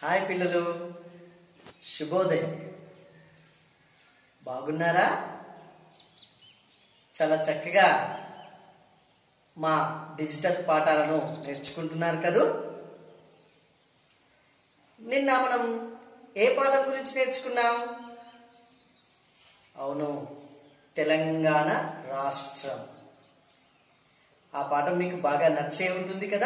Hi పిల్లలు శుభోదయం బాగున్నారా చాలా చక్కగా మా డిజిటల్ పాఠాలను నేర్చుకుంటున్నారు కదూ నిన్న మనం ఏ పాఠం గురించి నేర్చుకున్నాం అవును తెలంగాణ రాష్ట్రం ఆ పాఠం మీకు బాగా నచ్చే ఉంటుంది కదా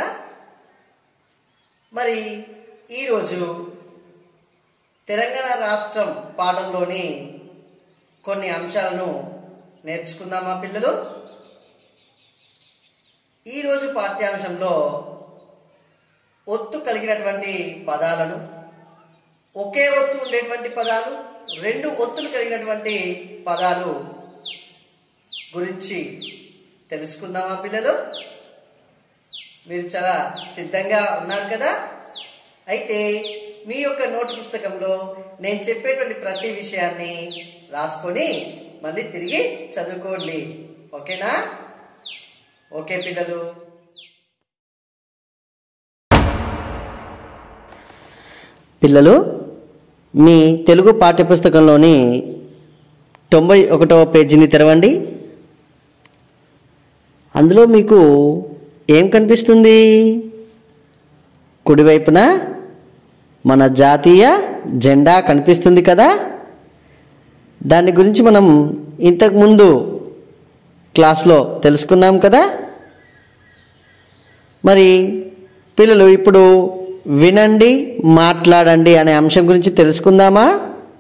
మరి ఈరోజు తెలంగాణ రాష్ట్రం పాఠంలోని కొన్ని అంశాలను నేర్చుకుందామా పిల్లలు ఈరోజు పాఠ్యాంశంలో ఒత్తు కలిగినటువంటి పదాలను ఒకే ఒత్తు ఉండేటువంటి పదాలు రెండు ఒత్తులు కలిగినటువంటి పదాలు గురించి తెలుసుకుందామా పిల్లలు మీరు చాలా సిద్ధంగా ఉన్నారు కదా అయితే మీ యొక్క నోటు పుస్తకంలో నేను చెప్పేటువంటి ప్రతి విషయాన్ని రాసుకొని మళ్ళీ తిరిగి చదువుకోండి ఓకేనా ఓకే పిల్లలు పిల్లలు మీ తెలుగు పాఠ్యపుస్తకంలోని తొంభై ఒకటవ పేజీని తెరవండి అందులో మీకు ఏం కనిపిస్తుంది కుడివైపున మన జాతీయ జెండా కనిపిస్తుంది కదా దాని గురించి మనం ఇంతకుముందు క్లాస్లో తెలుసుకున్నాం కదా మరి పిల్లలు ఇప్పుడు వినండి మాట్లాడండి అనే అంశం గురించి తెలుసుకుందామా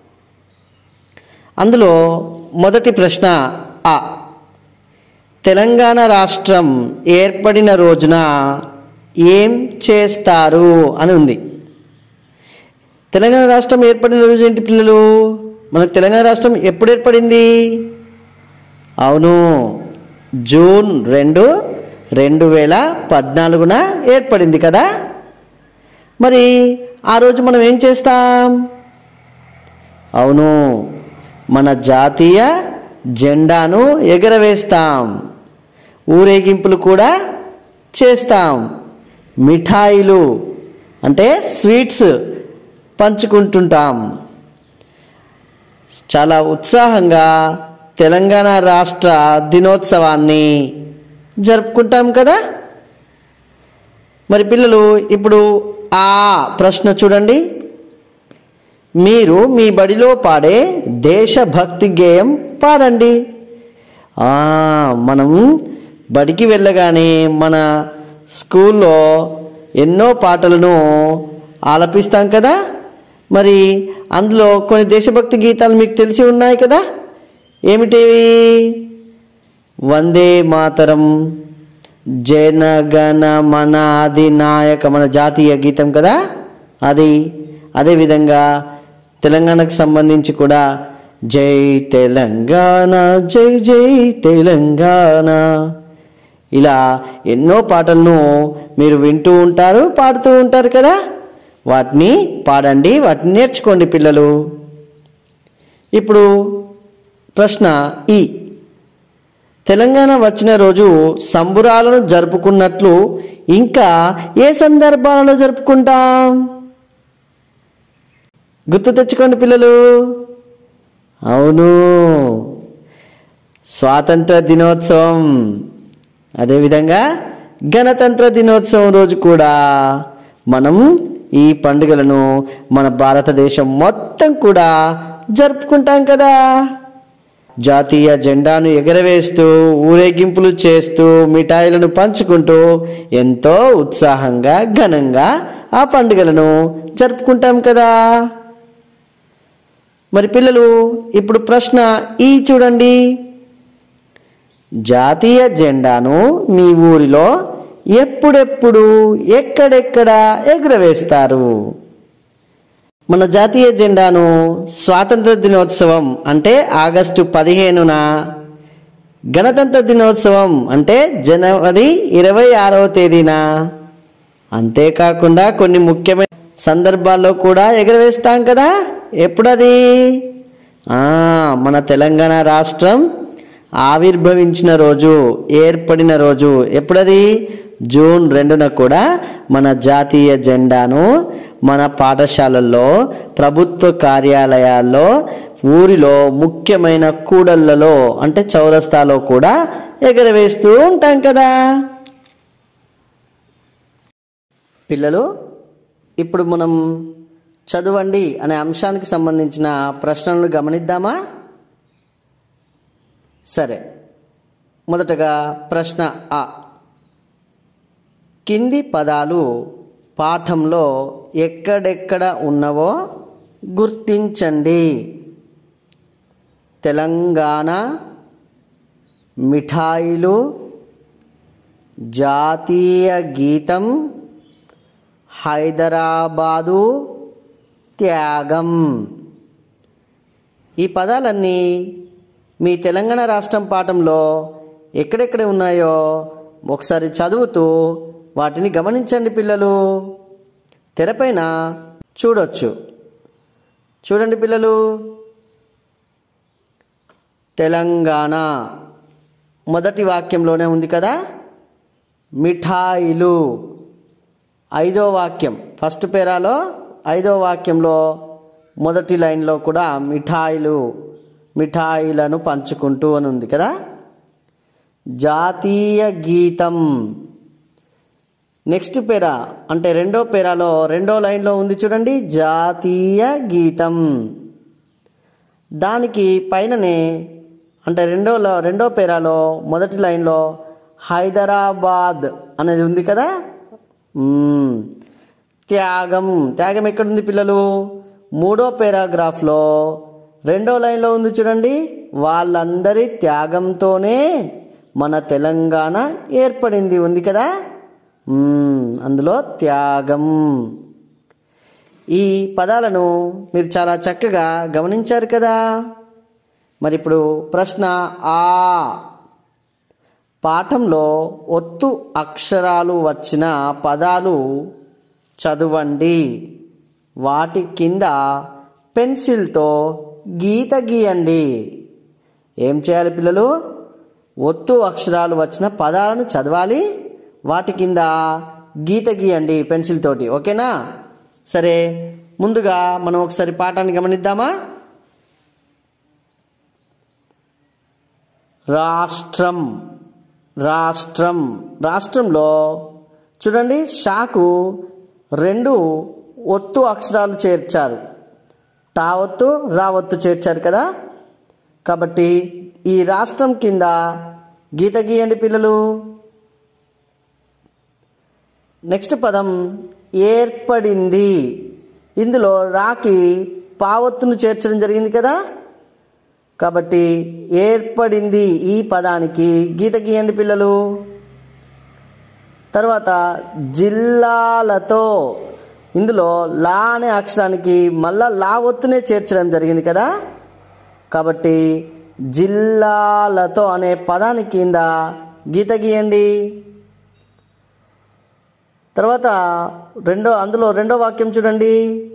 అందులో మొదటి ప్రశ్న ఆ తెలంగాణ రాష్ట్రం ఏర్పడిన రోజున ఏం చేస్తారు అని ఉంది తెలంగాణ రాష్ట్రం ఏర్పడిన రోజు ఏంటి పిల్లలు మనకు తెలంగాణ రాష్ట్రం ఎప్పుడు ఏర్పడింది అవును జూన్ రెండు రెండు వేల పద్నాలుగున ఏర్పడింది కదా మరి ఆ రోజు మనం ఏం చేస్తాం అవును మన జాతీయ జెండాను ఎగరవేస్తాం ఊరేగింపులు కూడా చేస్తాం మిఠాయిలు అంటే స్వీట్స్ పంచుకుంటుంటాం చాలా ఉత్సాహంగా తెలంగాణ రాష్ట్ర దినోత్సవాన్ని జరుపుకుంటాం కదా మరి పిల్లలు ఇప్పుడు ఆ ప్రశ్న చూడండి మీరు మీ బడిలో పాడే దేశభక్తి గేయం పాడండి ఆ, మనం బడికి వెళ్ళగానే మన స్కూల్లో ఎన్నో పాటలను ఆలపిస్తాం కదా మరి అందులో కొన్ని దేశభక్తి గీతాలు మీకు తెలిసి ఉన్నాయి కదా ఏమిటివి వందే మాతరం జనగణ మన అధినాయక మన జాతీయ గీతం కదా అది అదేవిధంగా తెలంగాణకు సంబంధించి కూడా జై తెలంగాణ జై జై తెలంగాణ ఇలా ఎన్నో పాటలను మీరు వింటూ ఉంటారు పాడుతూ ఉంటారు కదా వాటిని పాడండి వాటిని నేర్చుకోండి పిల్లలు ఇప్పుడు ప్రశ్న ఈ తెలంగాణ వచ్చిన రోజు సంబురాలను జరుపుకున్నట్లు ఇంకా ఏ సందర్భాలలో జరుపుకుంటాం గుర్తు తెచ్చుకోండి పిల్లలు అవును స్వాతంత్ర దినోత్సవం అదేవిధంగా గణతంత్ర దినోత్సవం రోజు కూడా మనం ఈ పండుగలను మన భారతదేశం మొత్తం కూడా జరుపుకుంటాం కదా జాతీయ జెండాను ఎగరవేస్తూ ఊరేగింపులు చేస్తూ మిఠాయిలను పంచుకుంటూ ఎంతో ఉత్సాహంగా ఘనంగా ఆ పండుగలను జరుపుకుంటాం కదా మరి పిల్లలు ఇప్పుడు ప్రశ్న ఈ చూడండి జాతీయ జెండాను మీ ఊరిలో ఎప్పుడెప్పుడు ఎక్కడెక్కడ ఎగురవేస్తారు మన జాతీయ జెండాను స్వాతంత్ర దినోత్సవం అంటే ఆగస్టు పదిహేనున గణతంత్ర దినోత్సవం అంటే జనవరి ఇరవై ఆరవ తేదీన అంతేకాకుండా కొన్ని ముఖ్యమైన సందర్భాల్లో కూడా ఎగరవేస్తాం కదా ఎప్పుడది ఆ, మన తెలంగాణ రాష్ట్రం ఆవిర్భవించిన రోజు ఏర్పడిన రోజు ఎప్పుడది జూన్ రెండున కూడా మన జాతీయ జెండాను మన పాఠశాలల్లో ప్రభుత్వ కార్యాలయాల్లో ఊరిలో ముఖ్యమైన కూడళ్లలో అంటే చౌరస్తాలో కూడా ఎగరవేస్తూ ఉంటాం కదా పిల్లలు ఇప్పుడు మనం చదవండి అనే అంశానికి సంబంధించిన ప్రశ్నలను గమనిద్దామా సరే మొదటగా ప్రశ్న ఆ కింది పదాలు పాఠంలో ఎక్కడెక్కడ ఉన్నవో గుర్తించండి తెలంగాణ మిఠాయిలు జాతీయ గీతం హైదరాబాదు త్యాగం ఈ పదాలన్నీ మీ తెలంగాణ రాష్ట్రం పాఠంలో ఎక్కడెక్కడ ఉన్నాయో ఒకసారి చదువుతూ వాటిని గమనించండి పిల్లలు తెరపైన చూడొచ్చు చూడండి పిల్లలు తెలంగాణ మొదటి వాక్యంలోనే ఉంది కదా మిఠాయిలు ఐదో వాక్యం ఫస్ట్ పేరాలో ఐదో వాక్యంలో మొదటి లైన్లో కూడా మిఠాయిలు మిఠాయిలను పంచుకుంటూ అని ఉంది కదా జాతీయ గీతం నెక్స్ట్ పేరా అంటే రెండో పేరాలో రెండో లైన్లో ఉంది చూడండి జాతీయ గీతం దానికి పైననే అంటే రెండో రెండో పేరాలో మొదటి లైన్లో హైదరాబాద్ అనేది ఉంది కదా మ్మ్. త్యాగం త్యాగం ఎక్కడుంది పిల్లలు మూడో పారాగ్రాఫ్లో రెండో లైన్లో ఉంది చూడండి వాళ్ళందరి త్యాగంతోనే మన తెలంగాణ ఏర్పడింది ఉంది కదా మ్మ్. అందులో త్యాగం ఈ పదాలను మీరు చాలా చక్కగా గమనించారు కదా మరి ఇప్పుడు ప్రశ్న ఆ పాఠంలో ఒత్తు అక్షరాలు వచ్చిన పదాలు చదవండి వాటి కింద పెన్సిల్తో గీత గీయండి ఏం చేయాలి పిల్లలు ఒత్తు అక్షరాలు వచ్చిన పదాలను చదవాలి వాటి కింద గీత గీయండి పెన్సిల్ తోటి ఓకేనా సరే ముందుగా మనం ఒకసారి పాఠాన్ని గమనిద్దామా రాష్ట్రం రాష్ట్రం రాష్ట్రంలో చూడండి షాకు రెండు ఒత్తు అక్షరాలు చేర్చారు టా ఒత్తు రా ఒత్తు చేర్చారు కదా కాబట్టి ఈ రాష్ట్రం కింద గీత గీయండి పిల్లలు నెక్స్ట్ పదం ఏర్పడింది ఇందులో రాకి పావత్తును చేర్చడం జరిగింది కదా కాబట్టి ఏర్పడింది ఈ పదానికి గీత గీయండి పిల్లలు తర్వాత జిల్లాలతో ఇందులో లా అనే అక్షరానికి మళ్ళా లా ఒత్తునే చేర్చడం జరిగింది కదా కాబట్టి జిల్లాలతో అనే పదాని కింద గీత గీయండి తర్వాత రెండో అందులో రెండో వాక్యం చూడండి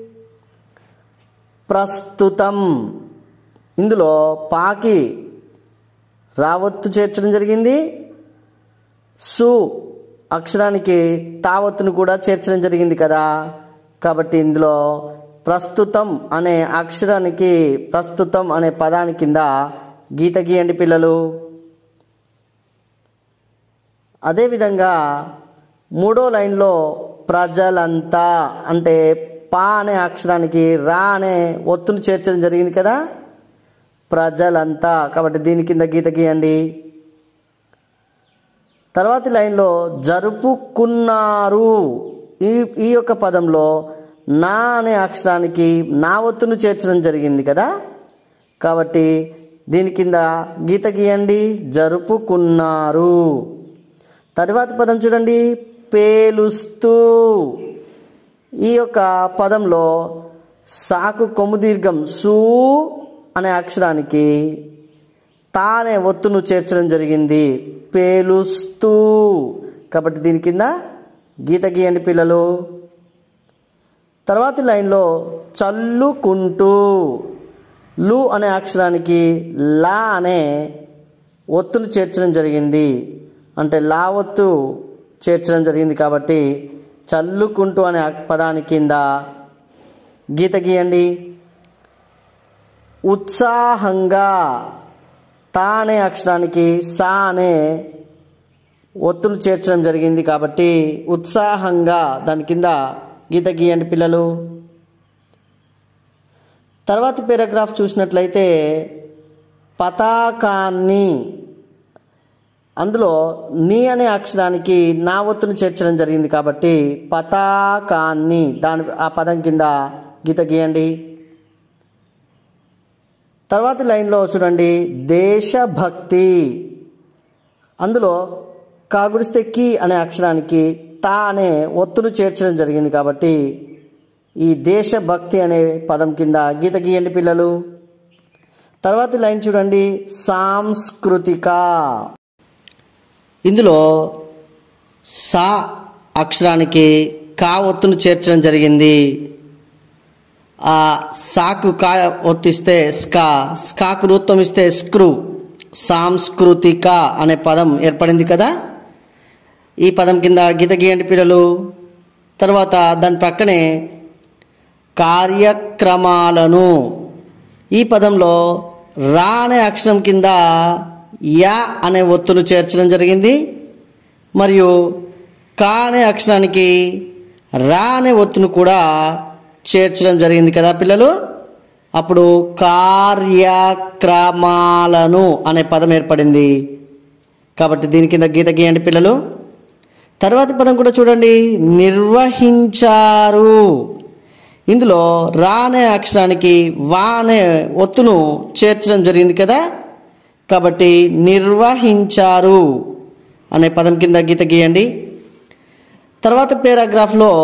ప్రస్తుతం ఇందులో పాకి రావత్తు చేర్చడం జరిగింది సు అక్షరానికి తావత్తును కూడా చేర్చడం జరిగింది కదా కాబట్టి ఇందులో ప్రస్తుతం అనే అక్షరానికి ప్రస్తుతం అనే పదాని కింద గీత గీయండి పిల్లలు అదేవిధంగా మూడో లైన్లో ప్రజలంతా అంటే పా అనే అక్షరానికి రా అనే ఒత్తును చేర్చడం జరిగింది కదా ప్రజలంతా కాబట్టి దీని కింద గీత గీయండి తర్వాతి లైన్లో జరుపుకున్నారు ఈ ఈ యొక్క పదంలో నా అనే అక్షరానికి నా ఒత్తును చేర్చడం జరిగింది కదా కాబట్టి దీని కింద గీత గీయండి జరుపుకున్నారు తరువాతి పదం చూడండి పేలుస్తూ ఈ యొక్క పదంలో సాకు కొమ్ము దీర్ఘం సూ అనే అక్షరానికి తా అనే ఒత్తును చేర్చడం జరిగింది పేలుస్తూ కాబట్టి దీని కింద గీత గీయండి పిల్లలు తర్వాతి లైన్లో చల్లుకుంటూ లు అనే అక్షరానికి లా అనే ఒత్తును చేర్చడం జరిగింది అంటే లా ఒత్తు చేర్చడం జరిగింది కాబట్టి చల్లుకుంటూ అనే పదాని కింద గీత గీయండి ఉత్సాహంగా తా అనే అక్షరానికి సా అనే ఒత్తులు చేర్చడం జరిగింది కాబట్టి ఉత్సాహంగా దాని కింద గీత గీయండి పిల్లలు తర్వాత పారాగ్రాఫ్ చూసినట్లయితే పతాకాన్ని అందులో నీ అనే అక్షరానికి నా ఒత్తును చేర్చడం జరిగింది కాబట్టి పతాకాన్ని దాని ఆ పదం కింద గీత గీయండి తర్వాతి లైన్లో చూడండి దేశభక్తి అందులో కాగుడిస్తే కి అనే అక్షరానికి తా అనే ఒత్తును చేర్చడం జరిగింది కాబట్టి ఈ దేశభక్తి అనే పదం కింద గీత గీయండి పిల్లలు తర్వాతి లైన్ చూడండి సాంస్కృతిక ఇందులో సా అక్షరానికి కా ఒత్తును చేర్చడం జరిగింది ఆ సాకు కా ఒత్తిస్తే స్కా స్కాకు రూత్వం ఇస్తే స్క్రూ సాంస్కృతిక అనే పదం ఏర్పడింది కదా ఈ పదం కింద గీత గీయండి పిల్లలు తర్వాత దాని పక్కనే కార్యక్రమాలను ఈ పదంలో రా అనే అక్షరం కింద యా అనే ఒత్తును చేర్చడం జరిగింది మరియు కా అనే అక్షరానికి రా అనే ఒత్తును కూడా చేర్చడం జరిగింది కదా పిల్లలు అప్పుడు కార్యక్రమాలను అనే పదం ఏర్పడింది కాబట్టి దీని కింద గీత గీయండి పిల్లలు తర్వాతి పదం కూడా చూడండి నిర్వహించారు ఇందులో రా అనే అక్షరానికి వా అనే ఒత్తును చేర్చడం జరిగింది కదా కాబట్టి నిర్వహించారు అనే పదం కింద గీత గీయండి తర్వాత పారాగ్రాఫ్లో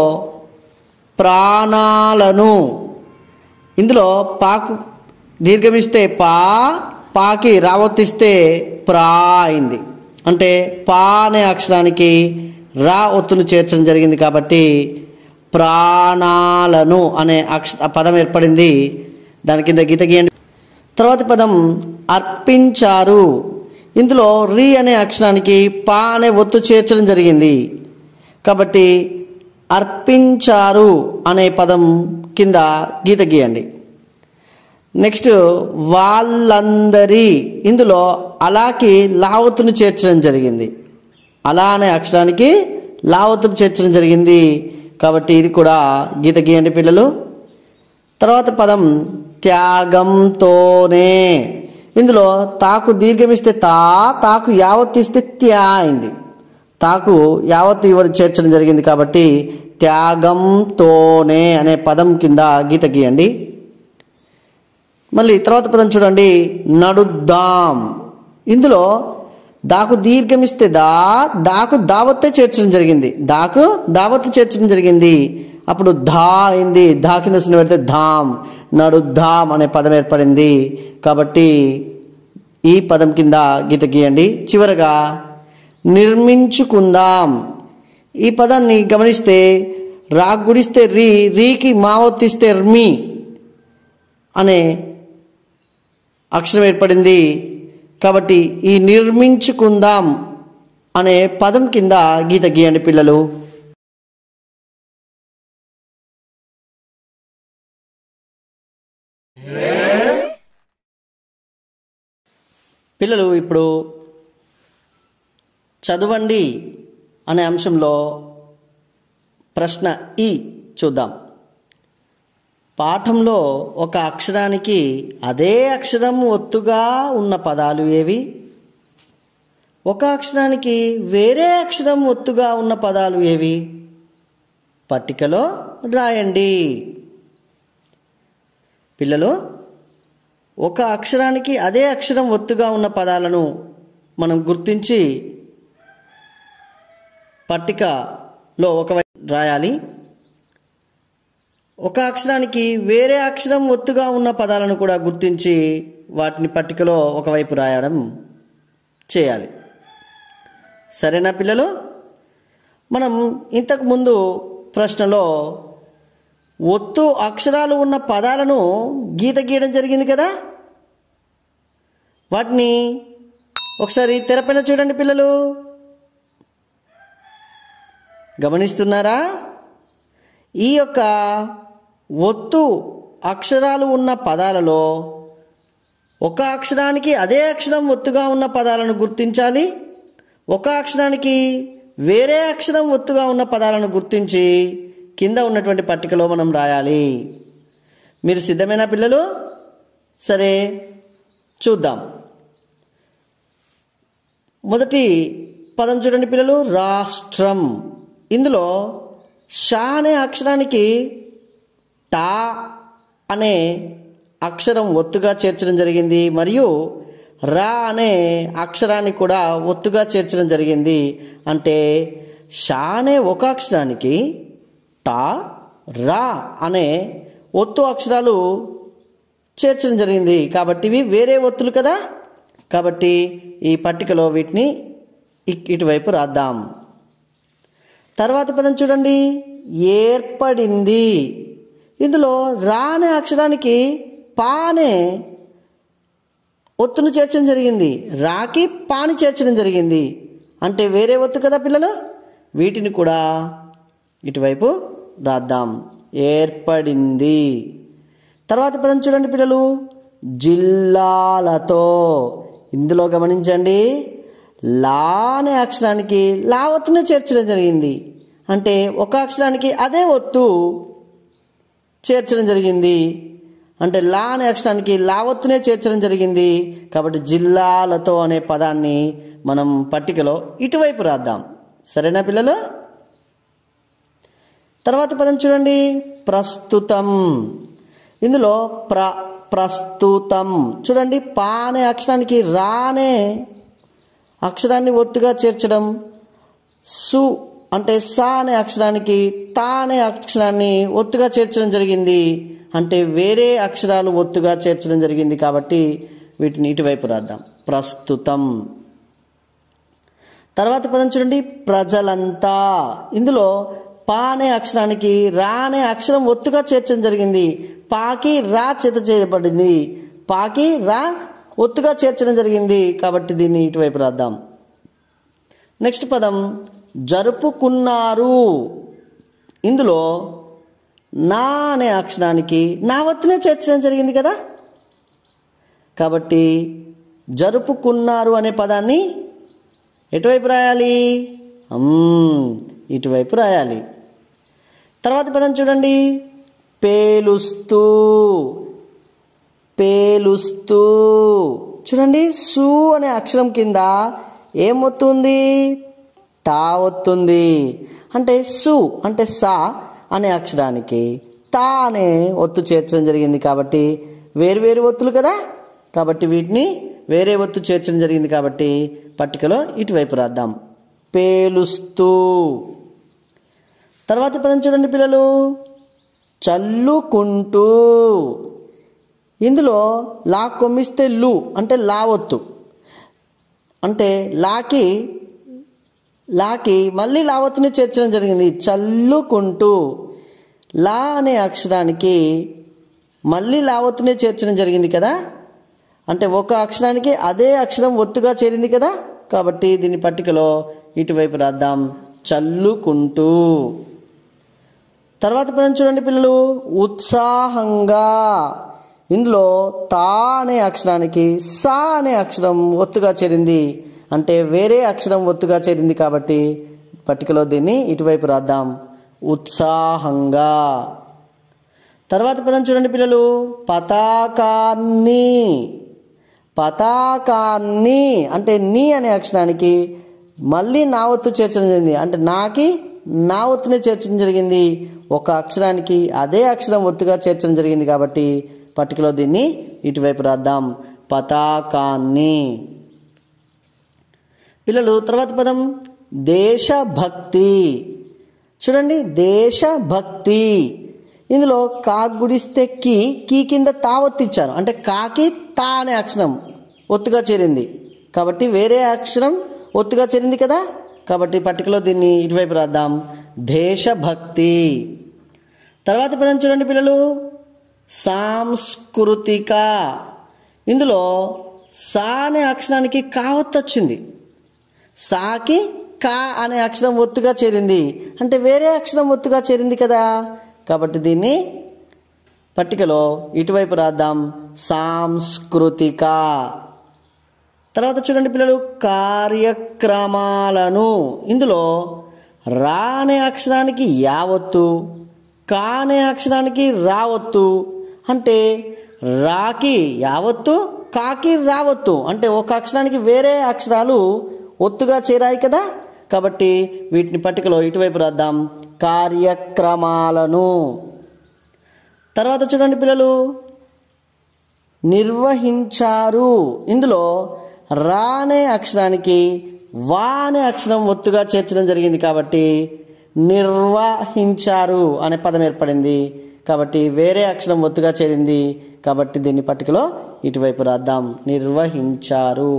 ప్రాణాలను ఇందులో పాకు దీర్ఘమిస్తే పా పాకి రావొత్తిస్తే ప్రా అయింది అంటే పా అనే అక్షరానికి రా ఒత్తును చేర్చడం జరిగింది కాబట్టి ప్రాణాలను అనే అక్ష పదం ఏర్పడింది దాని కింద గీత గీయండి తర్వాత పదం అర్పించారు ఇందులో రి అనే అక్షరానికి పా అనే ఒత్తు చేర్చడం జరిగింది కాబట్టి అర్పించారు అనే పదం కింద గీత గీయండి నెక్స్ట్ వాళ్ళందరి ఇందులో అలాకి లావతును చేర్చడం జరిగింది అలా అనే అక్షరానికి లావతును చేర్చడం జరిగింది కాబట్టి ఇది కూడా గీత గీయండి పిల్లలు తర్వాత పదం త్యాగంతోనే ఇందులో తాకు దీర్ఘమిస్తే తా తాకు యావత్ ఇస్తే త్యా అయింది తాకు యావత్ ఇవ్వడం చేర్చడం జరిగింది కాబట్టి త్యాగంతోనే అనే పదం కింద గీత గీయండి మళ్ళీ తర్వాత పదం చూడండి నడుద్దాం ఇందులో దాకు దీర్ఘమిస్తే దా దాకు దావత్తే చేర్చడం జరిగింది దాకు దావత్తు చేర్చడం జరిగింది అప్పుడు ధా అయింది ధా కింద సున్న పెడితే ధామ్ నడుద్దాం అనే పదం ఏర్పడింది కాబట్టి ఈ పదం కింద గీత గీయండి చివరగా నిర్మించుకుందాం ఈ పదాన్ని గమనిస్తే రా గుడిస్తే రీ రీకి మావొత్తిస్తే ర్మి అనే అక్షరం ఏర్పడింది కాబట్టి ఈ నిర్మించుకుందాం అనే పదం కింద గీత గీయండి పిల్లలు పిల్లలు ఇప్పుడు చదవండి అనే అంశంలో ప్రశ్న ఈ చూద్దాం పాఠంలో ఒక అక్షరానికి అదే అక్షరం ఒత్తుగా ఉన్న పదాలు ఏవి ఒక అక్షరానికి వేరే అక్షరం ఒత్తుగా ఉన్న పదాలు ఏవి పట్టికలో రాయండి పిల్లలు ఒక అక్షరానికి అదే అక్షరం ఒత్తుగా ఉన్న పదాలను మనం గుర్తించి పట్టికలో ఒక రాయాలి ఒక అక్షరానికి వేరే అక్షరం ఒత్తుగా ఉన్న పదాలను కూడా గుర్తించి వాటిని పట్టికలో ఒకవైపు రాయడం చేయాలి సరేనా పిల్లలు మనం ఇంతకు ముందు ప్రశ్నలో ఒత్తు అక్షరాలు ఉన్న పదాలను గీత గీయడం జరిగింది కదా వాటిని ఒకసారి తెరపైన చూడండి పిల్లలు గమనిస్తున్నారా ఈ యొక్క ఒత్తు అక్షరాలు ఉన్న పదాలలో ఒక అక్షరానికి అదే అక్షరం ఒత్తుగా ఉన్న పదాలను గుర్తించాలి ఒక అక్షరానికి వేరే అక్షరం ఒత్తుగా ఉన్న పదాలను గుర్తించి కింద ఉన్నటువంటి పట్టికలో మనం రాయాలి మీరు సిద్ధమేనా పిల్లలు సరే చూద్దాం మొదటి పదం చూడండి పిల్లలు రాష్ట్రం ఇందులో షా అనే అక్షరానికి టా అనే అక్షరం ఒత్తుగా చేర్చడం జరిగింది మరియు రా అనే అక్షరాన్ని కూడా ఒత్తుగా చేర్చడం జరిగింది అంటే షా అనే ఒక అక్షరానికి టా రా అనే ఒత్తు అక్షరాలు చేర్చడం జరిగింది కాబట్టి ఇవి వేరే ఒత్తులు కదా కాబట్టి ఈ పట్టికలో వీటిని ఇ- ఇటువైపు రాద్దాం తర్వాత పదం చూడండి ఏర్పడింది ఇందులో రా అనే అక్షరానికి పా అనే ఒత్తును చేర్చడం జరిగింది రాకి పాని చేర్చడం జరిగింది అంటే వేరే ఒత్తు కదా పిల్లలు వీటిని కూడా ఇటువైపు రాద్దాం ఏర్పడింది తర్వాత పదం చూడండి పిల్లలు జిల్లాలతో ఇందులో గమనించండి లా అనే అక్షరానికి లా ఒత్తును చేర్చడం జరిగింది అంటే ఒక అక్షరానికి అదే ఒత్తు చేర్చడం జరిగింది అంటే లా అనే అక్షరానికి లా ఒత్తునే చేర్చడం జరిగింది కాబట్టి జిల్లాలతో అనే పదాన్ని మనం పట్టికలో ఇటువైపు రాద్దాం సరేనా పిల్లలు తర్వాత పదం చూడండి ప్రస్తుతం ఇందులో ప్ర ప్రస్తుతం చూడండి పా అనే అక్షరానికి రా అనే అక్షరాన్ని ఒత్తుగా చేర్చడం సు అంటే సా అనే అక్షరానికి తా అనే అక్షరాన్ని ఒత్తుగా చేర్చడం జరిగింది అంటే వేరే అక్షరాలు ఒత్తుగా చేర్చడం జరిగింది కాబట్టి వీటిని ఇటువైపు రాద్దాం ప్రస్తుతం తర్వాత పదం చూడండి ప్రజలంతా ఇందులో పా అనే అక్షరానికి రా అనే అక్షరం ఒత్తుగా చేర్చడం జరిగింది పాకి రా చేత చేయబడింది పాకి రా ఒత్తుగా చేర్చడం జరిగింది కాబట్టి దీన్ని ఇటువైపు రాద్దాం నెక్స్ట్ పదం జరుపుకున్నారు ఇందులో నా అనే అక్షరానికి నా ఒత్తునే చేర్చడం జరిగింది కదా కాబట్టి జరుపుకున్నారు అనే పదాన్ని ఎటువైపు రాయాలి అమ్, ఇటువైపు రాయాలి తర్వాత పదం చూడండి పేలుస్తూ పేలుస్తూ చూడండి సు అనే అక్షరం కింద ఏం ఒత్తు ఉంది తా ఒత్తుంది అంటే సు అంటే సా అనే అక్షరానికి తా అనే ఒత్తు చేర్చడం జరిగింది కాబట్టి వేరు వేరు ఒత్తులు కదా కాబట్టి వీటిని వేరే ఒత్తు చేర్చడం జరిగింది కాబట్టి పట్టికలో ఇటువైపు రాద్దాం పేలుస్తూ తర్వాత పదం చూడండి పిల్లలు చల్లుకుంటూ ఇందులో లా కొమ్మిస్తే లు అంటే లావొత్తు అంటే లాకి లాకి మళ్ళీ లావత్తుని చేర్చడం జరిగింది చల్లుకుంటూ లా అనే అక్షరానికి మళ్ళీ లావత్తునే చేర్చడం జరిగింది కదా అంటే ఒక అక్షరానికి అదే అక్షరం ఒత్తుగా చేరింది కదా కాబట్టి దీని పట్టికలో ఇటువైపు రాద్దాం చల్లుకుంటూ తర్వాత పదం చూడండి పిల్లలు ఉత్సాహంగా ఇందులో తా అనే అక్షరానికి సా అనే అక్షరం ఒత్తుగా చేరింది అంటే వేరే అక్షరం ఒత్తుగా చేరింది కాబట్టి పట్టికలో దీన్ని ఇటువైపు రాద్దాం ఉత్సాహంగా తర్వాత పదం చూడండి పిల్లలు పతాకాన్ని పతాకాన్ని అంటే నీ అనే అక్షరానికి మళ్ళీ నా ఒత్తు చేర్చడం జరిగింది అంటే నాకి నా ఒత్తునే చేర్చడం జరిగింది ఒక అక్షరానికి అదే అక్షరం ఒత్తుగా చేర్చడం జరిగింది కాబట్టి పట్టికలో దీన్ని ఇటువైపు రాద్దాం పతాకాన్ని పిల్లలు తర్వాత పదం దేశభక్తి చూడండి దేశభక్తి ఇందులో కా గుడిస్తే కి కీ కింద తా ఒత్తిచ్చారు అంటే కాకి తా అనే అక్షరం ఒత్తుగా చేరింది కాబట్టి వేరే అక్షరం ఒత్తుగా చేరింది కదా కాబట్టి పట్టికలో దీన్ని ఇటువైపు రాద్దాం దేశభక్తి తర్వాత పదం చూడండి పిల్లలు సాంస్కృతిక ఇందులో సా అనే అక్షరానికి కావత్ వచ్చింది సాకి కా అనే అక్షరం ఒత్తుగా చేరింది అంటే వేరే అక్షరం ఒత్తుగా చేరింది కదా కాబట్టి దీన్ని పట్టికలో ఇటువైపు రాద్దాం సాంస్కృతిక తర్వాత చూడండి పిల్లలు కార్యక్రమాలను ఇందులో రా అనే అక్షరానికి యావత్తు కా అనే అక్షరానికి రావత్తు అంటే రాకి యావత్తు కాకి రావత్తు అంటే ఒక అక్షరానికి వేరే అక్షరాలు ఒత్తుగా చేరాయి కదా కాబట్టి వీటిని పట్టికలో ఇటువైపు రాద్దాం కార్యక్రమాలను తర్వాత చూడండి పిల్లలు నిర్వహించారు ఇందులో రా అనే అక్షరానికి వా అనే అక్షరం ఒత్తుగా చేర్చడం జరిగింది కాబట్టి నిర్వహించారు అనే పదం ఏర్పడింది కాబట్టి వేరే అక్షరం ఒత్తుగా చేరింది కాబట్టి దీన్ని పట్టికలో ఇటువైపు రాద్దాం నిర్వహించారు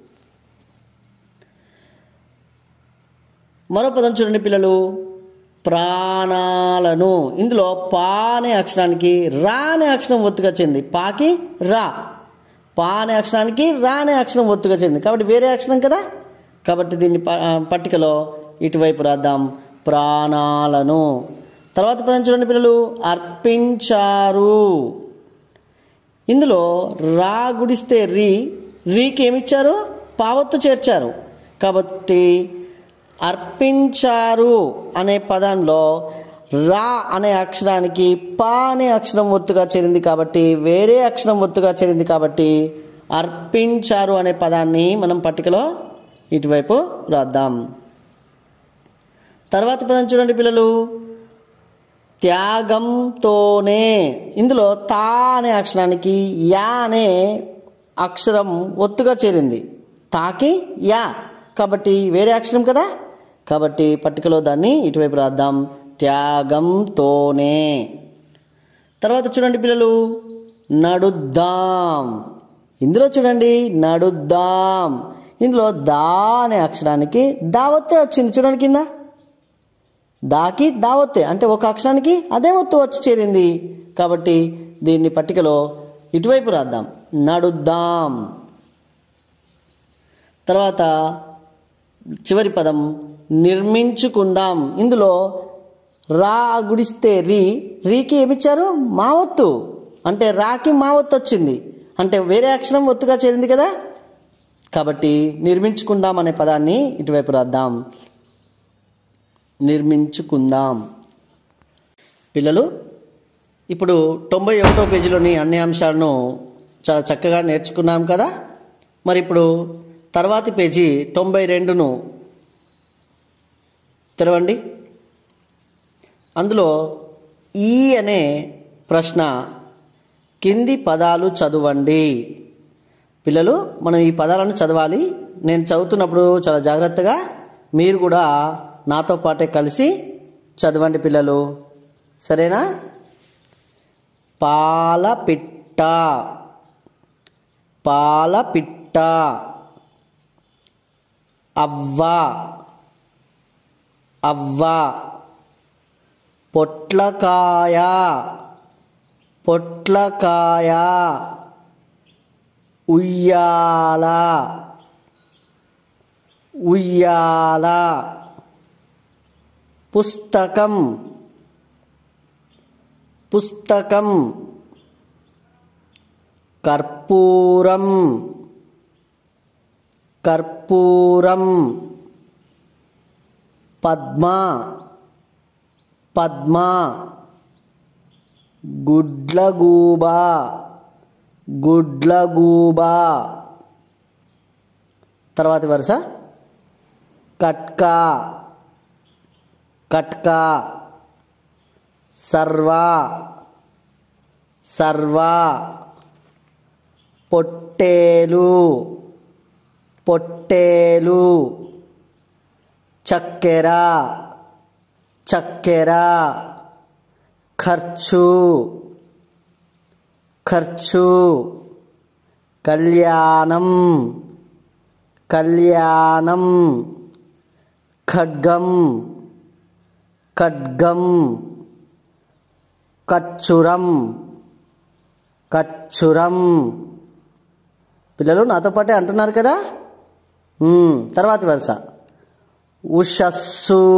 మరో పదం చూడండి పిల్లలు ప్రాణాలను ఇందులో పా అనే అక్షరానికి రా అనే అక్షరం ఒత్తుగా చెంది పాకి రా పా అనే అక్షరానికి రా అనే అక్షరం ఒత్తుగా చెంది కాబట్టి వేరే అక్షరం కదా కాబట్టి దీన్ని ప- ఆ, పట్టికలో ఇటువైపు రాద్దాం ప్రాణాలను తర్వాత పదం చూడండి పిల్లలు అర్పించారు ఇందులో రా గుడిస్తే రీ రీకి ఏమిచ్చారు పావత్తు చేర్చారు కాబట్టి అర్పించారు అనే పదంలో రా అనే అక్షరానికి పా అనే అక్షరం ఒత్తుగా చేరింది కాబట్టి వేరే అక్షరం ఒత్తుగా చేరింది కాబట్టి అర్పించారు అనే పదాన్ని మనం పట్టికలో ఇటువైపు రాద్దాం తర్వాత పదం చూడండి పిల్లలు త్యాగంతోనే ఇందులో తా అనే అక్షరానికి యా అనే అక్షరం ఒత్తుగా చేరింది తాకి యా కాబట్టి వేరే అక్షరం కదా కాబట్టి పట్టికలో దాన్ని ఇటువైపు రాద్దాం త్యాగంతోనే తర్వాత చూడండి పిల్లలు నడుద్దాం ఇందులో చూడండి నడుద్దాం ఇందులో దా అనే అక్షరానికి దావత్తే వచ్చింది చూడండి కింద దాకి దావత్తే అంటే ఒక అక్షరానికి అదే ఒత్తు వచ్చి చేరింది కాబట్టి దీన్ని పట్టికలో ఇటువైపు రాద్దాం నడుద్దాం తర్వాత చివరి పదం నిర్మించుకుందాం ఇందులో రా గుడిస్తే రీ రీకి ఏమిచ్చారు మావత్తు అంటే రాకి మావత్తు వచ్చింది అంటే వేరే అక్షరం ఒత్తుగా చేరింది కదా కాబట్టి నిర్మించుకుందాం అనే పదాన్ని ఇటువైపు రాద్దాం నిర్మించుకుందాం పిల్లలు ఇప్పుడు తొంభై ఒకటో పేజీలోని అన్ని అంశాలను చాలా చక్కగా నేర్చుకున్నాం కదా మరి ఇప్పుడు తర్వాతి పేజీ తొంభై రెండును తెరవండి అందులో ఈ అనే ప్రశ్న కింది పదాలు చదవండి పిల్లలు మనం ఈ పదాలను చదవాలి నేను చదువుతున్నప్పుడు చాలా జాగ్రత్తగా మీరు కూడా నాతో పాటే కలిసి చదవండి పిల్లలు సరేనా పాలపిట్ట పాలపిట్ట అవ్వ అవ్వ పొట్లకాయ పొట్లకాయ ఉయ్యాల ఉయ్యాల పుస్తకం పుస్తకం కర్పూరం కర్పూరం పద్మ పద్మ గుడ్లగూబ గుడ్లగూబ తర్వాతి వరుస కట్కా కట్కా సర్వ సర్వ పొట్టేలు పొట్టేలు చక్కెర చక్కెర ఖర్చు ఖర్చు కళ్యాణం కళ్యాణం ఖడ్గం ఖడ్గం కచ్చురం కచ్చురం పిల్లలు నాతో పాటే అంటున్నారు కదా మ్మ్. తర్వాతి వరుస ఉషస్సు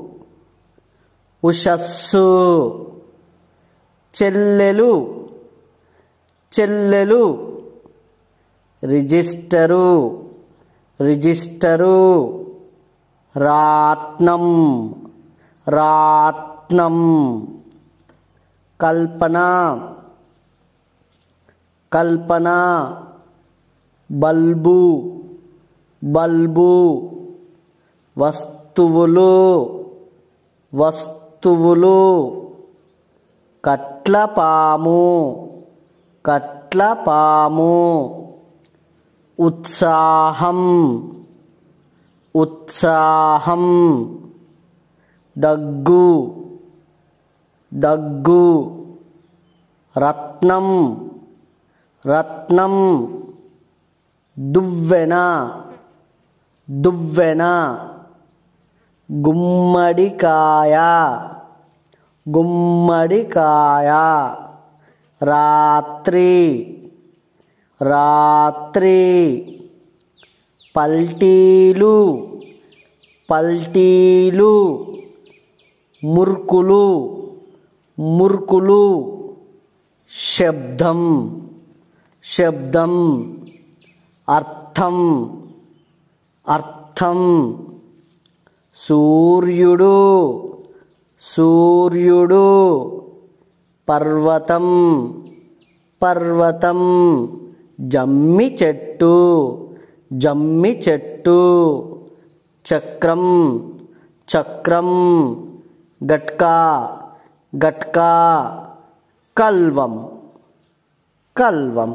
ఉషస్సు చెల్లెలు చెల్లెలు రిజిస్టరు రిజిస్టరు రాట్నం రాట్నం కల్పన కల్పన బల్బు బల్బు వస్తువులు వస్తువులు కట్లపాము కట్లపాము ఉత్సాహం ఉత్సాహం దగ్గు దగ్గు రత్నం రత్నం దువ్వెన దువ్వెన గుమ్మడికాయ గుమ్మడికాయ రాత్రి రాత్రి పల్టీలు పల్టీలు ముర్కులు ముర్కులు శబ్దం శబ్దం అర్థం అర్థం సూర్యుడు సూర్యుడు పర్వతం పర్వతం జమ్మి చెట్టు జమ్మి చెట్టు చక్రం చక్రం గట్కా గట్కా కల్వం కల్వం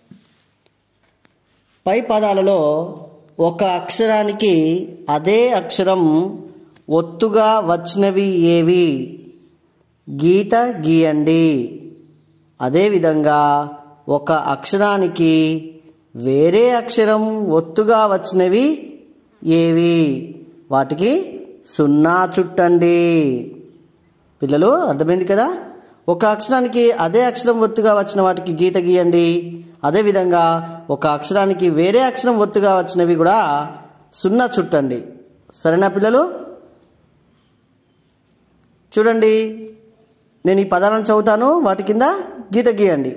పై పదాలలో ఒక అక్షరానికి అదే అక్షరం ఒత్తుగా వచ్చినవి ఏవి గీత గీయండి అదేవిధంగా ఒక అక్షరానికి వేరే అక్షరం ఒత్తుగా వచ్చినవి ఏవి వాటికి సున్నా చుట్టండి పిల్లలు అర్థమైంది కదా ఒక అక్షరానికి అదే అక్షరం ఒత్తుగా వచ్చిన వాటికి గీత గీయండి అదేవిధంగా ఒక అక్షరానికి వేరే అక్షరం ఒత్తుగా వచ్చినవి కూడా సున్నా చుట్టండి సరేనా పిల్లలు చూడండి నేను ఈ పదాలను చదువుతాను వాటి కింద గీత గీయండి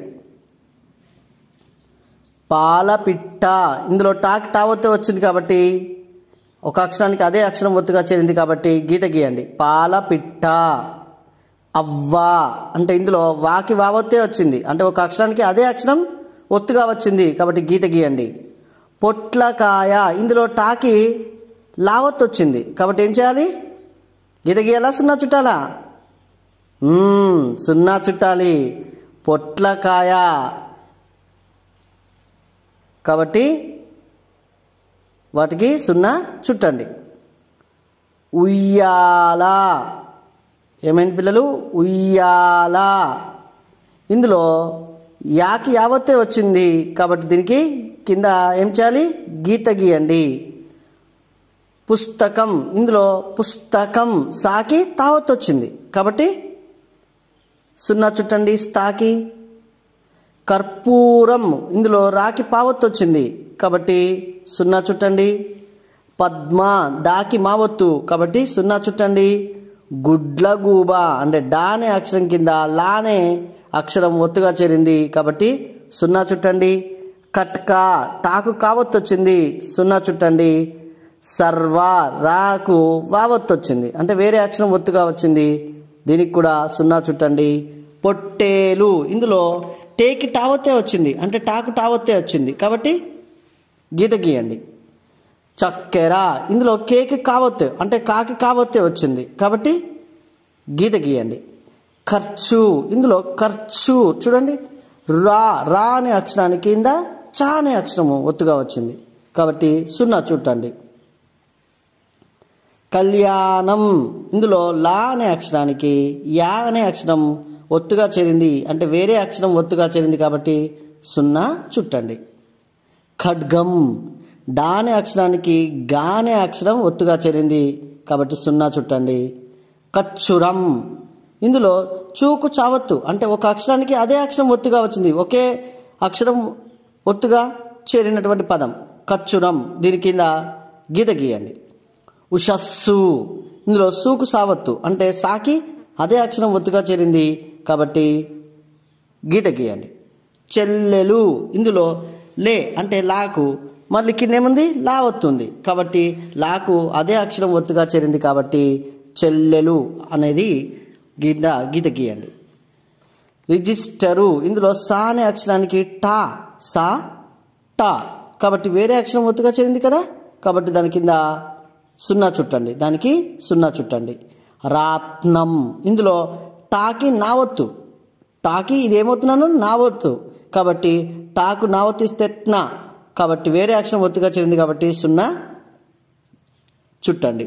పాలపిట్ట ఇందులో టాక్ టావత్తే వచ్చింది కాబట్టి ఒక అక్షరానికి అదే అక్షరం ఒత్తుగా చేరింది కాబట్టి గీత గీయండి పాలపిట్ట అవ్వ అంటే ఇందులో వాకి వావత్తే వచ్చింది అంటే ఒక అక్షరానికి అదే అక్షరం ఒత్తుగా వచ్చింది కాబట్టి గీత గీయండి పొట్లకాయ ఇందులో టాకి లావత్ వచ్చింది కాబట్టి ఏం చేయాలి గీత గీయాలా సున్నా చుట్టాలా మ్మ్, సున్నా చుట్టాలి పొట్లకాయ కాబట్టి వాటికి సున్నా చుట్టండి ఉయ్యాల ఏమైంది పిల్లలు ఉయ్యాల ఇందులో యాకి యావత్తే వచ్చింది కాబట్టి దీనికి కింద ఏం చేయాలి గీత గీయండి పుస్తకం ఇందులో పుస్తకం సాకి తావత్ వచ్చింది కాబట్టి సున్నా చుట్టండి స్తాకి కర్పూరం ఇందులో రాకి పావత్తు వచ్చింది కాబట్టి సున్నా చుట్టండి పద్మ దాకి మావత్తు కాబట్టి సున్నా చుట్టండి గుడ్లగూబ అంటే డానే అక్షరం కింద లానే అక్షరం ఒత్తుగా చేరింది కాబట్టి సున్నా చుట్టండి కట్కా టాకు కావత్తు వచ్చింది సున్నా చుట్టండి సర్వ రాకు వావత్తు వచ్చింది అంటే వేరే అక్షరం ఒత్తుగా వచ్చింది దీనికి కూడా సున్నా చుట్టండి పొట్టేలు ఇందులో టేకి టావత్తే వచ్చింది అంటే టాకు టావత్తే వచ్చింది కాబట్టి గీత గీయండి చక్కెర ఇందులో కేకి కావత్తు అంటే కాకి కావత్తే వచ్చింది కాబట్టి గీత గీయండి ఖర్చు ఇందులో ఖర్చు చూడండి రా రా అనే అక్షరానికి కింద చా అనే అక్షరము ఒత్తుగా వచ్చింది కాబట్టి సున్నా చుట్టండి కళ్యాణం ఇందులో లా అనే అక్షరానికి యా అనే అక్షరం ఒత్తుగా చేరింది అంటే వేరే అక్షరం ఒత్తుగా చేరింది కాబట్టి సున్నా చుట్టండి ఖడ్గం డా అనే అక్షరానికి గా అనే అక్షరం ఒత్తుగా చేరింది కాబట్టి సున్నా చుట్టండి కచ్చురం ఇందులో చూకు చావత్తు అంటే ఒక అక్షరానికి అదే అక్షరం ఒత్తుగా వచ్చింది ఒకే అక్షరం ఒత్తుగా చేరినటువంటి పదం కచ్చురం దీని కింద గీత గీయండి ఉషస్సు ఇందులో సూకు సావత్తు అంటే సాకి అదే అక్షరం ఒత్తుగా చేరింది కాబట్టి గీత గీయండి చెల్లెలు ఇందులో లే అంటే లాకు మళ్ళీ కింద ఏముంది లా వస్తుంది కాబట్టి లాకు అదే అక్షరం ఒత్తుగా చేరింది కాబట్టి చెల్లెలు అనేది గీత గీత గీయండి రిజిస్టరు ఇందులో సా అనే అక్షరానికి టా సా టా కాబట్టి వేరే అక్షరం ఒత్తుగా చేరింది కదా కాబట్టి దాని కింద సున్నా చుట్టండి దానికి సున్నా చుట్టండి రాత్నం ఇందులో టాకి నావత్తు టాకి ఇది ఏమవుతున్నాను నావత్తు కాబట్టి టాకు నావత్తిస్తే నా కాబట్టి వేరే అక్షరం ఒత్తుగా చేరింది కాబట్టి సున్నా చుట్టండి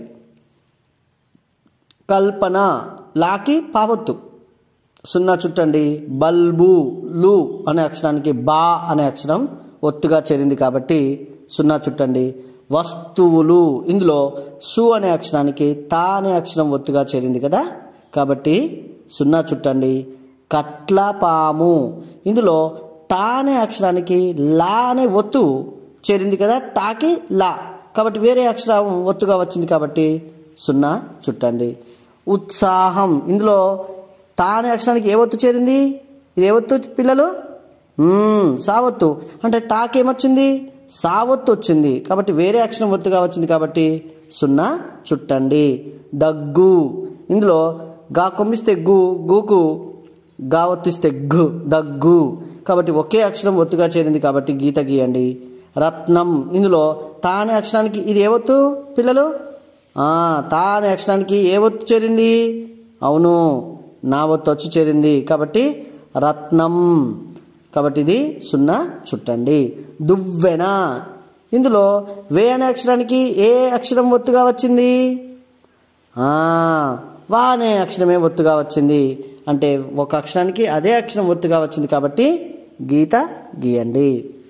కల్పన లాకి పావత్తు సున్నా చుట్టండి బల్బు లు అనే అక్షరానికి బా అనే అక్షరం ఒత్తుగా చేరింది కాబట్టి సున్నా చుట్టండి వస్తువులు ఇందులో సు అనే అక్షరానికి తా అనే అక్షరం ఒత్తుగా చేరింది కదా కాబట్టి సున్నా చుట్టండి కట్లపాము ఇందులో టా అనే అక్షరానికి లా అనే ఒత్తు చేరింది కదా టాకి లా కాబట్టి వేరే అక్షరం ఒత్తుగా వచ్చింది కాబట్టి సున్నా చుట్టండి ఉత్సాహం ఇందులో తా అనే అక్షరానికి ఏ ఒత్తు చేరింది ఇది ఏ ఒత్తు పిల్లలు మ్మ్, సావత్తు అంటే తాకేమొచ్చింది సావత్తు వచ్చింది కాబట్టి వేరే అక్షరం ఒత్తుగా వచ్చింది కాబట్టి సున్నా చుట్టండి దగ్గు ఇందులో గా కొమ్మిస్తే గు గూకు గా ఒత్తిస్తే గు దగ్గు కాబట్టి ఒకే అక్షరం ఒత్తుగా చేరింది కాబట్టి గీత గీయండి రత్నం ఇందులో తా అనే అక్షరానికి ఇది ఏ ఒత్తు పిల్లలు ఆ, తా అనే అక్షరానికి ఏ ఒత్తు చేరింది అవును నా ఒత్తు వచ్చి చేరింది కాబట్టి రత్నం కాబట్టి ఇది సున్నా చుట్టండి దువ్వెన ఇందులో వే అనే అక్షరానికి ఏ అక్షరం ఒత్తుగా వచ్చింది ఆ, వా అనే అక్షరమే ఒత్తుగా వచ్చింది అంటే ఒక అక్షరానికి అదే అక్షరం ఒత్తుగా వచ్చింది కాబట్టి గీత గీయండి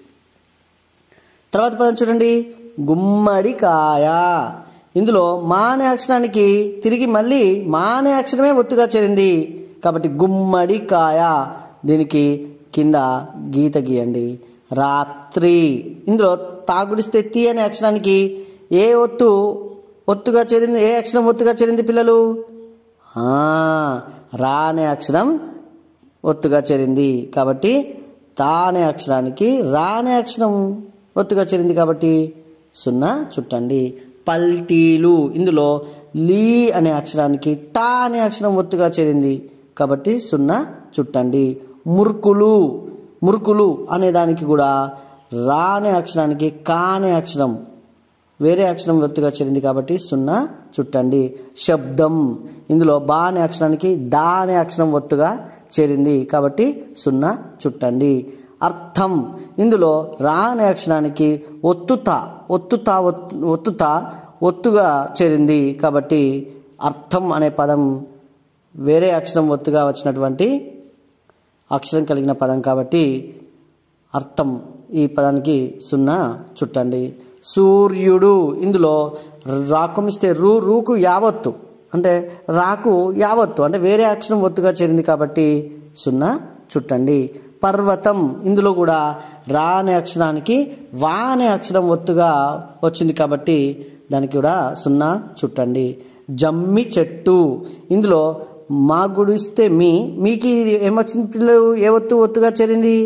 తర్వాత పదం చూడండి గుమ్మడికాయ ఇందులో మా అనే అక్షరానికి తిరిగి మళ్ళీ మా అనే అక్షరమే ఒత్తుగా చేరింది కాబట్టి గుమ్మడికాయ దీనికి కింద గీత గీయండి రాత్రి ఇందులో తాగుడిస్తే తీ అనే అక్షరానికి ఏ ఒత్తు ఒత్తుగా చేరింది ఏ అక్షరం ఒత్తుగా చేరింది పిల్లలు ఆ, రా అనే అక్షరం ఒత్తుగా చేరింది కాబట్టి తా అనే అక్షరానికి రా అనే అక్షరం ఒత్తుగా చేరింది కాబట్టి సున్నా చుట్టండి పల్టీలు ఇందులో లీ అనే అక్షరానికి టా అనే అక్షరం ఒత్తుగా చేరింది కాబట్టి సున్నా చుట్టండి మురుకులు మురుకులు అనే దానికి కూడా రా అనే అక్షరానికి కా అనే అక్షరం వేరే అక్షరం ఒత్తుగా చేరింది కాబట్టి సున్నా చుట్టండి శబ్దం ఇందులో బా అనే అక్షరానికి దా అనే అక్షరం ఒత్తుగా చేరింది కాబట్టి సున్నా చుట్టండి అర్థం ఇందులో రా అనే అక్షరానికి ఒత్తుత ఒత్తుత ఒత్తు- ఒత్తుత ఒత్తుగా చేరింది కాబట్టి అర్థం అనే పదం వేరే అక్షరం ఒత్తుగా వచ్చినటువంటి అక్షరం కలిగిన పదం కాబట్టి అర్థం ఈ పదానికి సున్నా చుట్టండి సూర్యుడు ఇందులో రాకమిస్తే రూ రూకు యావత్తు అంటే రాకు యావత్తు అంటే వేరే అక్షరం ఒత్తుగా చేరింది కాబట్టి సున్నా చుట్టండి పర్వతం ఇందులో కూడా రా అనే అక్షరానికి వా అనే అక్షరం ఒత్తుగా వచ్చింది కాబట్టి దానికి కూడా సున్నా చుట్టండి జమ్మి చెట్టు ఇందులో మా గుడిస్తే మీ మీకు ఇది ఏమొచ్చింది పిల్లలు ఏ ఒత్తు ఒత్తుగా చేరింది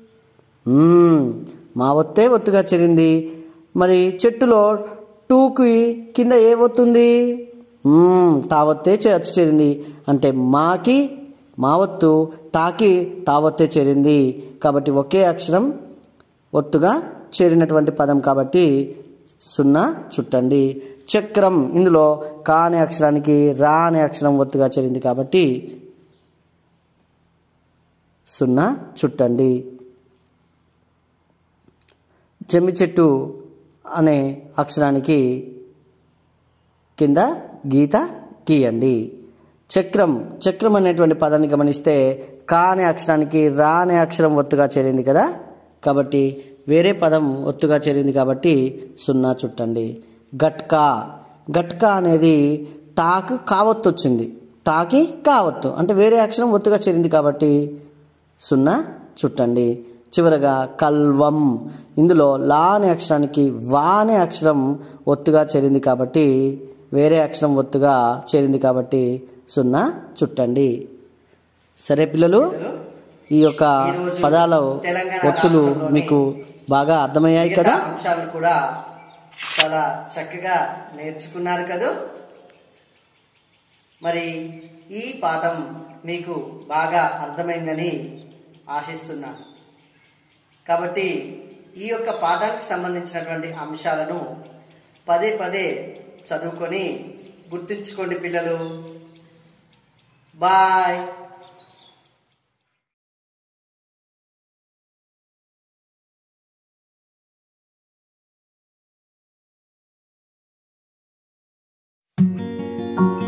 మ్మ్. మా ఒత్తే ఒత్తుగా చేరింది మరి చెట్టులో టూకి కింద ఏ ఒత్తుంది మ్మ్. టా ఒత్తే చే- వచ్చి చేరింది అంటే మాకి మా ఒత్తు టాకి టా ఒత్తే చేరింది కాబట్టి ఒకే అక్షరం ఒత్తుగా చేరినటువంటి పదం కాబట్టి సున్నా చుట్టండి చక్రం ఇందులో కా అనే అక్షరానికి రా అనే అక్షరం ఒత్తుగా చేరింది కాబట్టి సున్నా చుట్టండి జమ్మి చెట్టు అనే అక్షరానికి కింద గీత గీయండి చక్రం చక్రం అనేటువంటి పదాన్ని గమనిస్తే కా అనే అక్షరానికి రా అనే అక్షరం ఒత్తుగా చేరింది కదా కాబట్టి వేరే పదం ఒత్తుగా చేరింది కాబట్టి సున్నా చుట్టండి గట్కా గట్కా అనేది టాకు కావత్తు వచ్చింది టాకి కావత్తు అంటే వేరే అక్షరం ఒత్తుగా చేరింది కాబట్టి సున్నా చుట్టండి చివరగా కల్వం ఇందులో లా అనే అక్షరానికి వా అనే అక్షరం ఒత్తుగా చేరింది కాబట్టి వేరే అక్షరం ఒత్తుగా చేరింది కాబట్టి సున్నా చుట్టండి సరే పిల్లలు ఈ యొక్క ఈరోజు పదాల తెలంగాణ ఒత్తులు రాష్ట్రంలోని మీకు బాగా అర్థమయ్యాయి మిగతా కదా అంశాలను కూడా చాలా చక్కగా నేర్చుకున్నారు కదూ మరి ఈ పాఠం మీకు బాగా అర్థమైందని ఆశిస్తున్నాను కాబట్టి ఈ యొక్క పాఠానికి సంబంధించినటువంటి అంశాలను పదే పదే చదువుకొని గుర్తుంచుకోండి పిల్లలు బాయ్ thank you